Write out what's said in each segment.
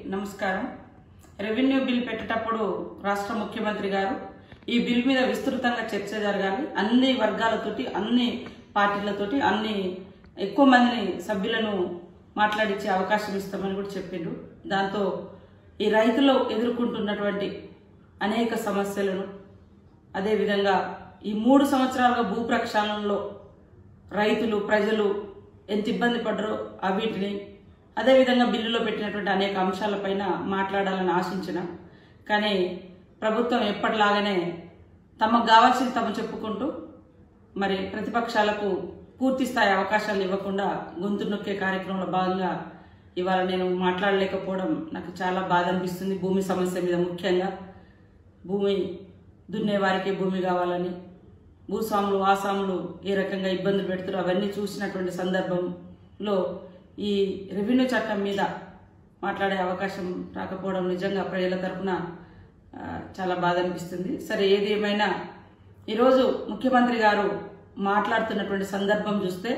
నమస్కారం revenue bill పెట్టేటప్పుడు రాష్ట్ర ముఖ్యమంత్రి గారు ఈ బిల్ మీద విస్తృతంగా చర్చ జరగాలి అన్ని వర్గాలతోటి అన్ని పార్టీలతోటి అన్ని ఎక్కువ మందిని సభ్యులను మాట్లాడించే అవకాశం ఇస్తామని కూడా చెప్పిండ్రు దాంతో ఈ రైతులు ఎదుర్కొంటున్నటువంటి అనేక సమస్యలను అదేవిధంగా ఈ మూడు సంవత్సరాలుగా భూ ప్రక్షాళనలో రైతులు ప్రజలు ఎంత ఇబ్బంది పడ్డారో ఆ వీటిని అదేవిధంగా బిల్లులో పెట్టినటువంటి అనేక అంశాలపైన మాట్లాడాలని ఆశించిన కానీ ప్రభుత్వం ఎప్పటిలాగానే తమకు కావాల్సింది తమ చెప్పుకుంటూ మరి ప్రతిపక్షాలకు పూర్తి స్థాయి అవకాశాలు ఇవ్వకుండా గొంతు నొక్కే కార్యక్రమంలో భాగంగా ఇవాళ నేను మాట్లాడలేకపోవడం నాకు చాలా బాధ అనిపిస్తుంది భూమి సమస్య మీద ముఖ్యంగా భూమి దున్నే వారికి భూమి కావాలని భూస్వాములు ఆసాములు ఏ రకంగా ఇబ్బందులు పెడుతారో అవన్నీ చూసినటువంటి సందర్భంలో ఈ రెవెన్యూ చట్టం మీద మాట్లాడే అవకాశం రాకపోవడం నిజంగా ప్రజల తరఫున ఆ, చాలా బాధ అనిపిస్తుంది సరే ఏది ఏమైనా ఈరోజు ముఖ్యమంత్రి గారు మాట్లాడుతున్నటువంటి సందర్భం చూస్తే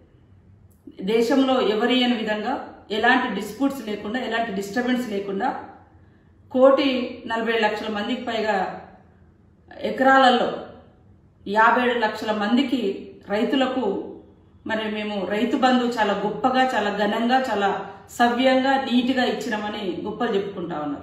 దేశంలో ఎవరి అని విధంగా ఎలాంటి డిస్ప్యూట్స్ లేకుండా ఎలాంటి డిస్టర్బెన్స్ లేకుండా కోటి నలభై లక్షల మందికి పైగా ఎకరాలలో యాభై ఏడు లక్షల మందికి రైతులకు మరి మేము రైతు బంధు చాలా గొప్పగా చాలా ఘనంగా చాలా సవ్యంగా నీట్గా ఇచ్చినామని గొప్పలు చెప్పుకుంటా ఉన్నారు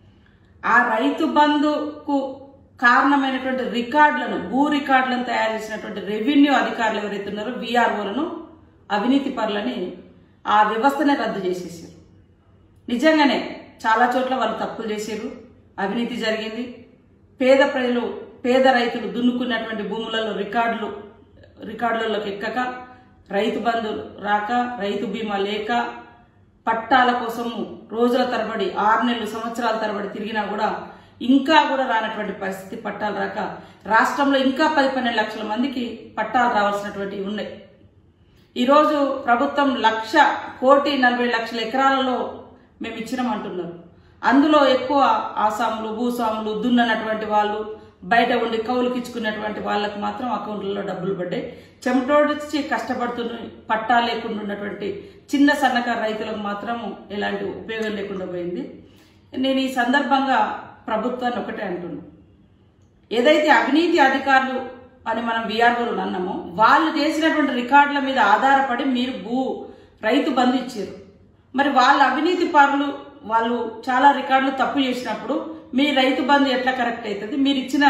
ఆ రైతు బంధుకు కారణమైనటువంటి రికార్డులను భూ రికార్డులను తయారు చేసినటువంటి రెవెన్యూ అధికారులు ఎవరైతే ఉన్నారో విఆర్ఓలను అవినీతి పరులని ఆ వ్యవస్థనే రద్దు చేసేసారు నిజంగానే చాలా చోట్ల వాళ్ళు తప్పులు చేశారు అవినీతి జరిగింది పేద ప్రజలు పేద రైతులు దున్నుకున్నటువంటి భూములలో రికార్డులు రికార్డులలోకి ఎక్కక రైతు బంధు రాక రైతు బీమా లేక పట్టాల కోసము రోజుల తరబడి ఆరు నెలలు సంవత్సరాల తరబడి తిరిగినా కూడా ఇంకా కూడా రానటువంటి పరిస్థితి పట్టాలు రాక రాష్ట్రంలో ఇంకా పది పన్నెండు లక్షల మందికి పట్టాలు రావాల్సినటువంటివి ఉన్నాయి ఈరోజు ప్రభుత్వం లక్ష కోటి నలభై లక్షల ఎకరాలలో మేము ఇచ్చినామంటున్నారు అందులో ఎక్కువ ఆసాములు భూస్వాములు దున్ననటువంటి వాళ్ళు బయట ఉండి కౌలుకిచ్చుకున్నటువంటి వాళ్ళకి మాత్రం అకౌంట్లలో డబ్బులు పడ్డాయి చెమటోడిచి కష్టపడుతున్న పట్టా లేకుండా ఉన్నటువంటి చిన్న సన్నకారు రైతులకు మాత్రం ఎలాంటి ఉపయోగం లేకుండా పోయింది నేను ఈ సందర్భంగా ప్రభుత్వాన్ని ఒకటే అంటున్నాను ఏదైతే అవినీతి అధికారులు అని మనం విఆర్ఓలు అన్నామో వాళ్ళు చేసినటువంటి రికార్డుల మీద ఆధారపడి మీరు భూ రైతు బంధు ఇచ్చారు మరి వాళ్ళ అవినీతి పరులు వాళ్ళు చాలా రికార్డులు తప్పు చేసినప్పుడు మీ రైతు బంధు ఎట్లా కరెక్ట్ అవుతుంది మీరు ఇచ్చిన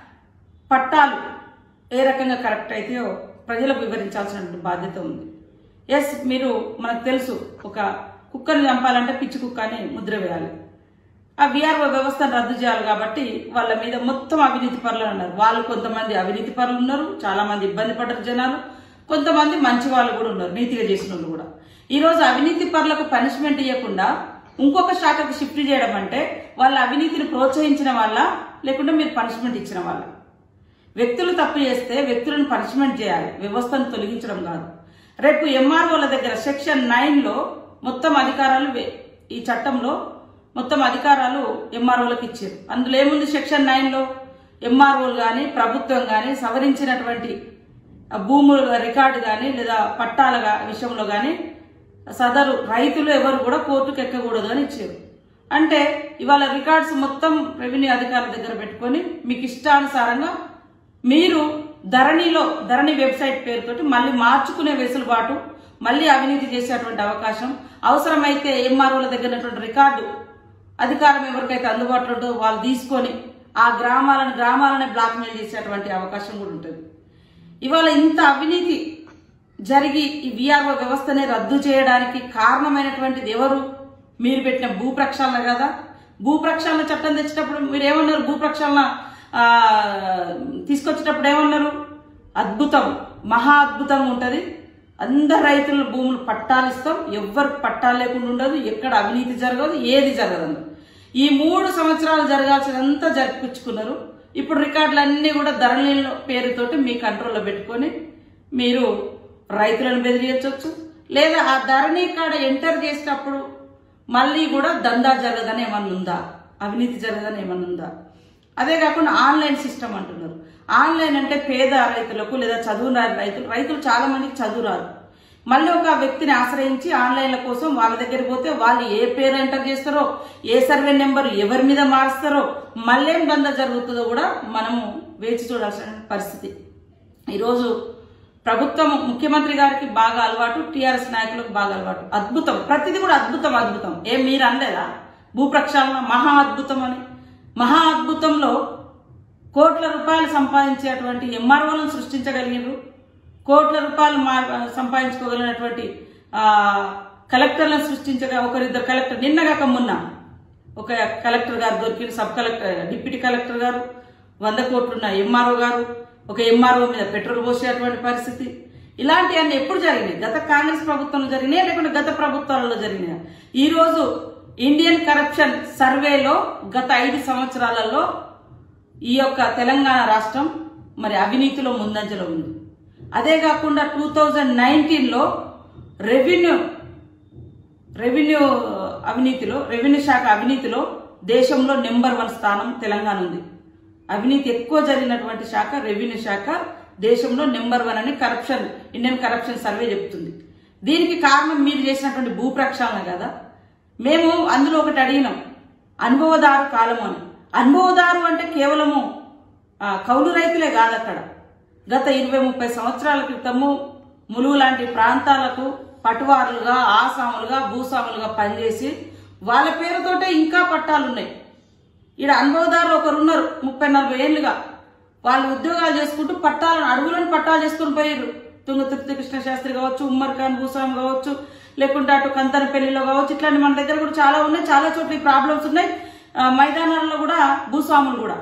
పట్టాలు ఏ రకంగా కరెక్ట్ అవుతాయో ప్రజలకు వివరించాల్సిన బాధ్యత ఉంది ఎస్ మీరు మనకు తెలుసు ఒక కుక్కను చంపాలంటే పిచ్చి కుక్క అని ముద్ర వేయాలి ఆ విఆర్ఓ వ్యవస్థను రద్దు చేయాలి కాబట్టి వాళ్ళ మీద మొత్తం అవినీతి పరులు ఉన్నారు వాళ్ళు కొంతమంది అవినీతి పరులు ఉన్నారు చాలా మంది ఇబ్బంది పడ్డారు జనాలు కొంతమంది మంచి వాళ్ళు కూడా ఉన్నారు నీతిగా చేసిన వాళ్ళు కూడా ఈ రోజు అవినీతి పరులకు పనిష్మెంట్ ఇవ్వకుండా ఇంకొక శాఖకు షిఫ్ట్ చేయడం అంటే వాళ్ళ అవినీతిని ప్రోత్సహించిన వాళ్ళ లేకుంటే మీరు పనిష్మెంట్ ఇచ్చిన వాళ్ళ వ్యక్తులు తప్పు చేస్తే వ్యక్తులను పనిష్మెంట్ చేయాలి వ్యవస్థను తొలగించడం కాదు రేపు ఎంఆర్ఓల దగ్గర సెక్షన్ నైన్ లో మొత్తం అధికారాలు వే- ఈ చట్టంలో మొత్తం అధికారాలు ఎంఆర్ఓలకు ఇచ్చారు అందులో ఏముంది సెక్షన్ నైన్ లో ఎంఆర్ఓలు కానీ ప్రభుత్వం కానీ సవరించినటువంటి ఆ భూముల రికార్డు కానీ లేదా పట్టాల గా- విషయంలో కానీ సదరు రైతులు ఎవరు కూడా కోర్టుకు ఎక్కకూడదు అని ఇచ్చారు అంటే ఇవాళ రికార్డ్స్ మొత్తం రెవెన్యూ అధికారుల దగ్గర పెట్టుకొని మీకు ఇష్టానుసారంగా మీరు ధరణిలో ధరణి వెబ్సైట్ పేరుతోటి మళ్ళీ మార్చుకునే వెసులుబాటు మళ్ళీ అవినీతి చేసేటువంటి అవకాశం అవసరమైతే ఎంఆర్ఓల దగ్గర ఉన్నటువంటి రికార్డు అధికారం ఎవరికైతే అందుబాటులో ఉంటుందో వాళ్ళు తీసుకొని ఆ గ్రామాలను గ్రామాలనే బ్లాక్మెయిల్ చేసేటువంటి అవకాశం కూడా ఉంటుంది ఇవాళ ఇంత అవినీతి జరిగి ఈ విఆర్ఓ వ్యవస్థనే రద్దు చేయడానికి కారణమైనటువంటిది ఎవరు మీరు పెట్టిన భూ ప్రక్షాళన కదా భూ ప్రక్షాళన చట్టం తెచ్చేటప్పుడు మీరు ఏమన్నారు భూ ప్రక్షాళన ఆ, తీసుకొచ్చేటప్పుడు ఏమన్నారు అద్భుతం మహా అద్భుతంగా ఉంటుంది అందరు రైతుల భూములు పట్టాలు ఇస్తాం ఎవ్వరు పట్టాలు లేకుండా ఉండదు ఎక్కడ అవినీతి జరగదు ఏది జరగదు ఈ మూడు సంవత్సరాలు జరగాల్సినంతా జరిపించుకున్నారు ఇప్పుడు రికార్డులన్నీ కూడా ధరల పేరుతోటి మీ కంట్రోల్లో పెట్టుకొని మీరు రైతులను బెదిరించవచ్చు లేదా ఆ ధరణి కాడ ఎంటర్ చేసేటప్పుడు మళ్ళీ కూడా దందా జరగదని ఏమన్నా ఉందా అవినీతి జరగదని ఏమన్నా ఉందా అదే కాకుండా ఆన్లైన్ సిస్టమ్ అంటున్నారు ఆన్లైన్ అంటే పేద రైతులకు లేదా చదువు రాని రైతులు రైతులు చాలా మందికి చదువు రాదు మళ్ళీ ఒక వ్యక్తిని ఆశ్రయించి ఆన్లైన్ల కోసం వాళ్ళ దగ్గరికి పోతే వాళ్ళు ఏ పేరు ఎంటర్ చేస్తారో ఏ సర్వే నెంబర్ ఎవరి మీద మారుస్తారో మళ్ళేం బంద జరుగుతుందో కూడా మనము వేచి చూడాల్సిన పరిస్థితి ఈరోజు ప్రభుత్వం ముఖ్యమంత్రి గారికి బాగా అలవాటు టీఆర్ఎస్ నాయకులకు బాగా అలవాటు అద్భుతం ప్రతిదీ కూడా అద్భుతం అద్భుతం ఏం మీరు అనలేదా భూప్రక్షాళన మహా అద్భుతం అని మహా అద్భుతంలో కోట్ల రూపాయలు సంపాదించేటువంటి ఎంఆర్ఓలను సృష్టించగలిగారు కోట్ల రూపాయలు మా సంపాదించుకోగలిగినటువంటి ఆ, కలెక్టర్లను సృష్టించగా ఒకరిద్దరు కలెక్టర్ నిన్నగాక మొన్న ఒక కలెక్టర్ గారు దొరికిన సబ్ కలెక్టర్ డిప్యూటీ కలెక్టర్ గారు వంద కోట్లున్న ఎంఆర్ఓ గారు ఒక ఎంఆర్ఓ మీద పెట్రోల్ పోసేటువంటి పరిస్థితి ఇలాంటివన్నీ ఎప్పుడు జరిగినాయి గత కాంగ్రెస్ ప్రభుత్వంలో జరిగినాయి లేకుంటే గత ప్రభుత్వాలలో జరిగినాయి ఈ రోజు ఇండియన్ కరప్షన్ సర్వేలో గత ఐదు సంవత్సరాలలో ఈ యొక్క తెలంగాణ రాష్ట్రం మరి అవినీతిలో ముందంజలో ఉంది అదే కాకుండా టూ థౌజండ్ నైన్టీన్లో రెవెన్యూ రెవెన్యూ అవినీతిలో రెవెన్యూ శాఖ అవినీతిలో దేశంలో నెంబర్ వన్ స్థానం తెలంగాణ ఉంది అవినీతి ఎక్కువ జరిగినటువంటి శాఖ రెవెన్యూ శాఖ దేశంలో నెంబర్ వన్ అని కరప్షన్ ఇండియన్ కరప్షన్ సర్వే చెప్తుంది దీనికి కారణం మీరు చేసినటువంటి భూ ప్రక్షాళన కదా మేము అందులో ఒకటి అడిగినాం అనుభవదారు కాలము అని అనుభవదారు అంటే కేవలము ఆ, కౌలు రైతులే కాదు అక్కడ గత ఇరవై ముప్పై సంవత్సరాల క్రితము ములుగు లాంటి ప్రాంతాలకు పటువారులుగా ఆసాములుగా భూస్వాములుగా పనిచేసి వాళ్ళ పేరుతోటే ఇంకా పట్టాలు ఉన్నాయి ఈడ అనుభవదారులు ఒకరు ఉన్నారు ముప్పై నలభై ఏళ్ళుగా వాళ్ళు ఉద్యోగాలు చేసుకుంటూ పట్టాలను అడవులను పట్టాలు చేసుకుని పోయారు తుంగ తిరుపతి కృష్ణ శాస్త్రి కావచ్చు ఉమ్మర్ ఖాన్ భూస్వామి కావచ్చు లేకుంటే అటు కంతనపల్లిలో కావచ్చు ఇట్లాంటి మన దగ్గర కూడా చాలా ఉన్నాయి చాలా చోట్ల ఈ ప్రాబ్లమ్స్ ఉన్నాయి ఆ, మైదానాల్లో కూడా భూస్వాములు కూడా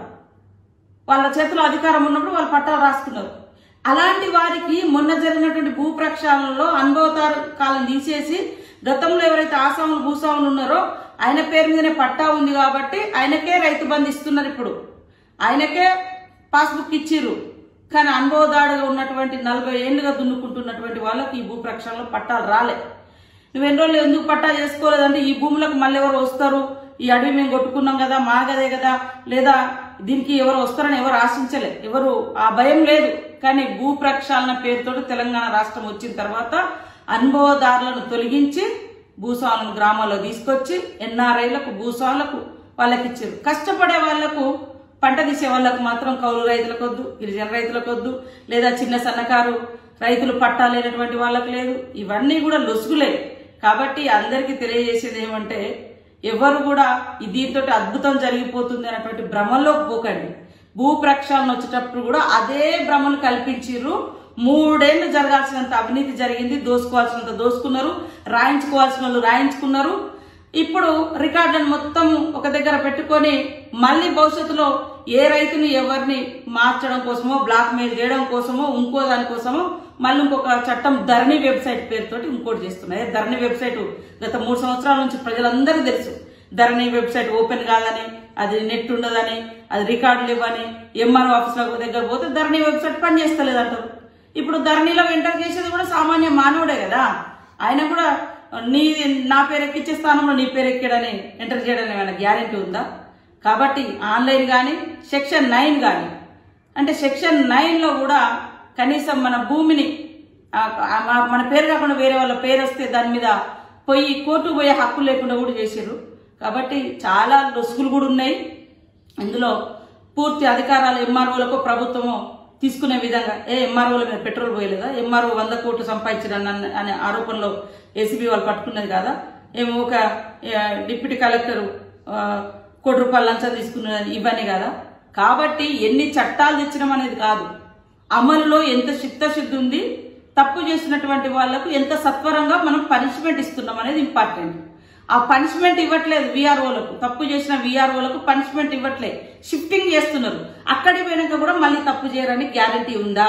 వాళ్ళ చేతిలో అధికారం ఉన్నప్పుడు వాళ్ళు పట్టాలు రాసుకున్నారు అలాంటి వారికి మొన్న జరిగినటువంటి భూ ప్రక్షాళనలో అనుభవతార కాలం తీసేసి గతంలో ఎవరైతే ఆసాములు భూస్వాములు ఉన్నారో ఆయన పేరు మీదనే పట్టా ఉంది కాబట్టి ఆయనకే రైతు బంధు ఇస్తున్నారు ఇప్పుడు ఆయనకే పాస్బుక్ ఇచ్చిర్రు కానీ అనుభవదాడుగా ఉన్నటువంటి నలభై ఏళ్ళుగా దున్నుకుంటున్నటువంటి వాళ్ళకి ఈ భూ ప్రక్షాళనలో పట్టాలు రాలే నువ్వు ఎన్ని రోజులు ఎందుకు పట్టా చేసుకోలేదంటే ఈ భూములకు మళ్ళీ ఎవరు వస్తారు ఈ అడవి మేము కొట్టుకున్నాం కదా మాగదే కదా లేదా దీనికి ఎవరు వస్తారని ఎవరు ఆశించలే ఎవరు ఆ భయం లేదు కానీ భూ ప్రక్షాళన పేరుతో తెలంగాణ రాష్ట్రం వచ్చిన తర్వాత అనుభవదారులను తొలగించి భూస్వాములను గ్రామాల్లో తీసుకొచ్చి ఎన్ఆర్ఐలకు భూస్వాములకు వాళ్ళకి ఇచ్చారు కష్టపడే వాళ్లకు పంట తీసే వాళ్ళకు మాత్రం కౌలు రైతులకు వద్దు గిరిజన రైతులకు వద్దు లేదా చిన్న సన్నకారు రైతులు పట్టా లేనటువంటి వాళ్ళకు లేదు ఇవన్నీ కూడా లొసుగులే కాబట్టి అందరికీ తెలియజేసేది ఏమంటే ఎవరు కూడా ఈ దీంతో అద్భుతం జరిగిపోతుంది అన్నటువంటి భ్రమల్లో పోకండి భూ ప్రక్షాళన వచ్చేటప్పుడు కూడా అదే భ్రమను కల్పించిర్రు మూడేళ్లు జరగాల్సినంత అవినీతి జరిగింది దోసుకోవాల్సినంత దోసుకున్నారు రాయించుకోవాల్సిన వాళ్ళు రాయించుకున్నారు ఇప్పుడు రికార్డులను మొత్తం ఒక దగ్గర పెట్టుకొని మళ్ళీ భవిష్యత్తులో ఏ రైతుని ఎవరిని మార్చడం కోసమో బ్లాక్ మెయిల్ చేయడం కోసమో ఇంకో దానికోసమో మళ్ళీ ఇంకొక చట్టం ధరణి వెబ్సైట్ పేరుతోటి ఇంకోటి చేస్తున్నాయి ధరణి వెబ్సైట్ గత మూడు సంవత్సరాల నుంచి ప్రజలందరికీ తెలుసు ధరణి వెబ్సైట్ ఓపెన్ కాదని అది నెట్ ఉండదని అది రికార్డులు ఇవ్వని ఎంఆర్ఓ ఆఫీస్లో దగ్గర పోతే ధరణి వెబ్సైట్ పనిచేస్తలేదు అంటారు ఇప్పుడు ధరణిలో ఎంటర్ చేసేది కూడా సామాన్య మానవుడే కదా ఆయన కూడా నీ నా పేరు ఎక్కించే స్థానంలో నీ పేరు ఎక్కాడని ఎంటర్ చేయడానికి ఏమైనా గ్యారెంటీ ఉందా కాబట్టి ఆన్లైన్ కానీ సెక్షన్ నైన్ కానీ అంటే సెక్షన్ నైన్లో కూడా కనీసం మన భూమిని ఆ, ఆ, మన పేరు కాకుండా వేరే వాళ్ళ పేరు వస్తే దాని మీద పోయి కోర్టు పోయే హక్కు లేకుండా కూడా చేసారు కాబట్టి చాలా లొసుగులు కూడా ఉన్నాయి ఇందులో పూర్తి అధికారాలు ఎంఆర్ఓలకు ప్రభుత్వము తీసుకునే విధంగా ఏ ఎంఆర్ఓల మీద పెట్రోల్ పోయలేదా ఎంఆర్ఓ వంద కోట్లు సంపాదించిన అనే ఆరోపణలో ఏసీబీ వాళ్ళు పట్టుకున్నది కదా ఏమో ఒక ఏ, డిప్యూటీ కలెక్టర్ ఆ, కోటి రూపాయలు లంచం తీసుకున్నది ఇవన్నీ కదా కాబట్టి ఎన్ని చట్టాలు తెచ్చడం అనేది కాదు అమలులో ఎంత చిత్తశుద్ధి ఉంది తప్పు చేసినటువంటి వాళ్లకు ఎంత సత్వరంగా మనం పనిష్మెంట్ ఇస్తున్నాం అనేది ఇంపార్టెంట్ ఆ పనిష్మెంట్ ఇవ్వట్లేదు విఆర్ఓలకు తప్పు చేసిన విఆర్ఓలకు పనిష్మెంట్ ఇవ్వట్లేదు షిఫ్టింగ్ చేస్తున్నారు అక్కడికి పోయినాక కూడా మళ్ళీ తప్పు చేయరని గ్యారంటీ ఉందా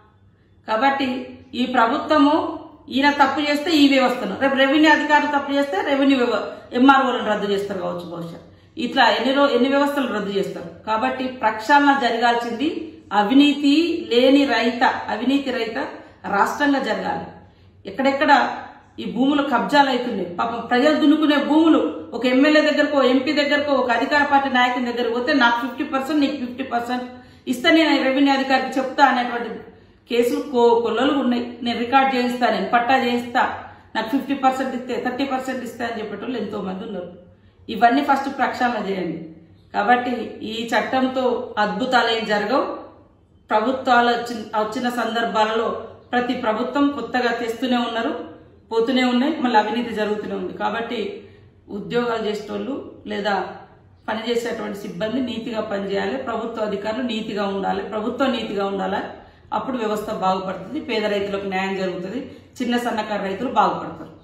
కాబట్టి ఈ ప్రభుత్వము ఈయన తప్పు చేస్తే ఈ వ్యవస్థను రేపు రెవెన్యూ అధికారులు తప్పు చేస్తే రెవెన్యూ వ్యవ ఎంఆర్ఓలను రద్దు చేస్తారు కావచ్చు బహుశా ఇట్లా ఎన్ని రో ఎన్ని వ్యవస్థలు రద్దు చేస్తారు కాబట్టి ప్రక్షాళన జరగాల్సింది అవినీతి లేని రైత అవినీతి రైత రాష్ట్రంగా జరగాలి ఎక్కడెక్కడ ఈ భూములు కబ్జాలు అవుతున్నాయి పాపం ప్రజలు దున్నుకునే భూములు ఒక ఎమ్మెల్యే దగ్గరకో ఎంపీ దగ్గరకో ఒక అధికార పార్టీ నాయకుని దగ్గరకు పోతే నాకు ఫిఫ్టీ పర్సెంట్ నీకు ఫిఫ్టీ పర్సెంట్ ఇస్తే నేను రెవెన్యూ అధికారికి చెప్తా అనేటువంటి కేసులు కో కొల్లలు ఉన్నాయి నేను రికార్డ్ చేయిస్తా నేను పట్టా చేయిస్తా నాకు ఫిఫ్టీ పర్సెంట్ ఇస్తే థర్టీ పర్సెంట్ ఇస్తే అని చెప్పేటోళ్ళు ఎంతో మంది ఉన్నారు ఇవన్నీ ఫస్ట్ ప్రక్షాళన చేయండి కాబట్టి ఈ చట్టంతో అద్భుతాలు ఏం జరగవు ప్రభుత్వాలు వచ్చిన వచ్చిన సందర్భాలలో ప్రతి ప్రభుత్వం కొత్తగా తెస్తూనే ఉన్నారు పోతూనే ఉన్నాయి మళ్ళీ అవినీతి జరుగుతూనే ఉంది కాబట్టి ఉద్యోగాలు చేసేటోళ్ళు లేదా పనిచేసేటువంటి సిబ్బంది నీతిగా పనిచేయాలి ప్రభుత్వ అధికారులు నీతిగా ఉండాలి ప్రభుత్వం నీతిగా ఉండాలి అప్పుడు వ్యవస్థ బాగుపడుతుంది పేద రైతులకు న్యాయం జరుగుతుంది చిన్న సన్నకారు రైతులు బాగుపడతారు